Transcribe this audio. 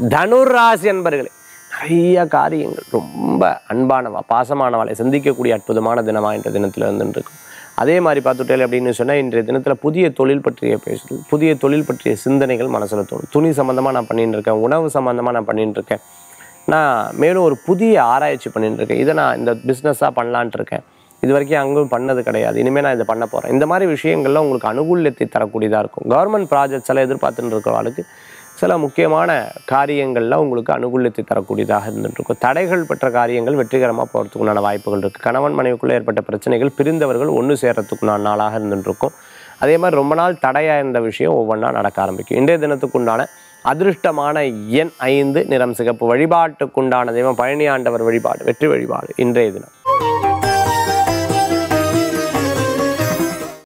தனுர் ராசி அன்பர்களே நிறைய காரியங்கள் ரொம்ப அன்பானவா பாசமானவாளை சந்திக்கக்கூடிய அற்புதமான தினமா இன்ற தினத்தில் இருந்துருக்கும் அதே மாதிரி பார்த்துட்டேன் அப்படின்னு சொன்னால் இன்றைய தினத்தில் புதிய தொழில் பற்றிய பேசுதல் புதிய தொழில் பற்றிய சிந்தனைகள் மனசில் தோணும் துணி சம்மந்தமாக நான் பண்ணிட்டு இருக்கேன் உணவு சம்மந்தமாக நான் பண்ணிட்டு இருக்கேன் நான் மேலும் ஒரு புதிய ஆராய்ச்சி பண்ணிட்டு இருக்கேன் இதை நான் இந்த பிஸ்னஸாக பண்ணலான்ட்டு இருக்கேன் இது வரைக்கும் அங்கும் பண்ணது கிடையாது இனிமேல் நான் இதை பண்ண போகிறேன் இந்த மாதிரி விஷயங்கள்ல உங்களுக்கு அனுகூல்யத்தை தரக்கூடியதாக இருக்கும் கவர்மெண்ட் ப்ராஜெக்ட்ஸ் எல்லாம் எதிர்பார்த்துட்டு இருக்கிறவங்களுக்கு சில முக்கியமான காரியங்களில் உங்களுக்கு அனுகூல்யத்தை தரக்கூடியதாக இருந்துட்டு இருக்கும் தடைகள் பெற்ற காரியங்கள் வெற்றிகரமாக போகிறதுக்குண்டான வாய்ப்புகள் இருக்குது கணவன் மனைவிக்குள்ளே ஏற்பட்ட பிரச்சனைகள் பிரிந்தவர்கள் ஒன்று சேர்றதுக்குண்டான நாளாக இருந்துட்டு இருக்கும் அதே மாதிரி ரொம்ப நாள் தடையாக இருந்த விஷயம் ஒவ்வொன்றா நடக்க ஆரம்பிக்கும் இன்றைய தினத்துக்குண்டான அதிருஷ்டமான எண் ஐந்து நிறம் சிகப்பு வழிபாட்டுக்குண்டான தெய்வம் பழனி ஆண்டவர் வழிபாடு வெற்றி வழிபாடு இன்றைய தினம்